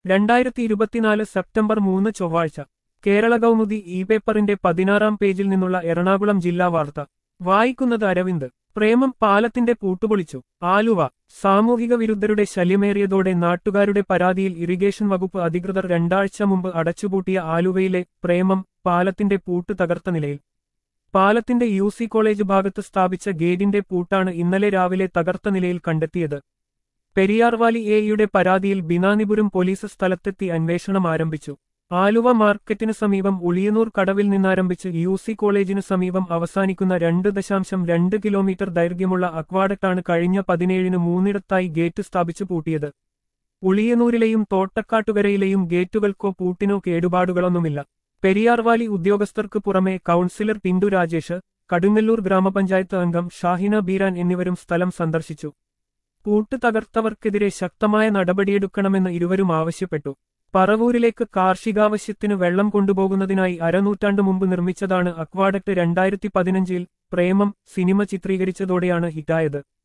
രണ്ടായിരത്തി ഇരുപത്തിനാല് സെപ്റ്റംബർ മൂന്ന് ചൊവ്വാഴ്ച കേരള കൗമുദി ഇ പേപ്പറിന്റെ പതിനാറാം പേജിൽ നിന്നുള്ള എറണാകുളം ജില്ലാ വാർത്ത വായിക്കുന്നത് അരവിന്ദ് പ്രേമം പാലത്തിന്റെ പൂട്ടുപൊളിച്ചു ആലുവ സാമൂഹിക വിരുദ്ധരുടെ ശല്യമേറിയതോടെ നാട്ടുകാരുടെ പരാതിയിൽ ഇറിഗേഷൻ വകുപ്പ് അധികൃതർ രണ്ടാഴ്ച മുമ്പ് അടച്ചുപൂട്ടിയ ആലുവയിലെ പ്രേമം പാലത്തിന്റെ പൂട്ട് തകർത്ത നിലയിൽ പാലത്തിന്റെ യു സി കോളേജ് ഭാഗത്ത് സ്ഥാപിച്ച ഗേറ്റിന്റെ പൂട്ടാണ് ഇന്നലെ രാവിലെ തകർത്ത നിലയിൽ കണ്ടെത്തിയത് പെരിയാർവാലി എയുടെ പരാതിയിൽ ബിനാനിപുരം പോലീസ് സ്ഥലത്തെത്തി അന്വേഷണം ആരംഭിച്ചു ആലുവ മാർക്കറ്റിന് സമീപം ഉളിയന്നൂർ കടവിൽ നിന്നാരംഭിച്ച് യു സി കോളേജിനു സമീപം അവസാനിക്കുന്ന രണ്ട് ദശാംശം രണ്ട് കിലോമീറ്റർ ദൈർഘ്യമുള്ള അക്വാഡക്റ്റാണ് കഴിഞ്ഞ പതിനേഴിന് മൂന്നിടത്തായി ഗേറ്റ് സ്ഥാപിച്ചു പൂട്ടിയത് ഉളിയന്നൂരിലെയും തോട്ടക്കാട്ടുകരയിലെയും ഗേറ്റുകൾക്കോ പൂട്ടിനോ കേടുപാടുകളൊന്നുമില്ല പെരിയാർവാലി ഉദ്യോഗസ്ഥർക്ക് പുറമെ കൌൺസിലർ ടിൻഡു രാജേഷ് കടുങ്ങല്ലൂർ ഗ്രാമപഞ്ചായത്ത് അംഗം ഷാഹിന ബീരാൻ എന്നിവരും സ്ഥലം സന്ദർശിച്ചു പൂട്ട് തകർത്തവർക്കെതിരെ ശക്തമായ നടപടിയെടുക്കണമെന്ന് ഇരുവരും ആവശ്യപ്പെട്ടു പറവൂരിലേക്ക് കാർഷികാവശ്യത്തിന് വെള്ളം കൊണ്ടുപോകുന്നതിനായി അരനൂറ്റാണ്ട് മുമ്പ് നിർമ്മിച്ചതാണ് അക്വാഡക്ട് രണ്ടായിരത്തി പതിനഞ്ചിൽ പ്രേമം സിനിമ ചിത്രീകരിച്ചതോടെയാണ് ഹിറ്റായത്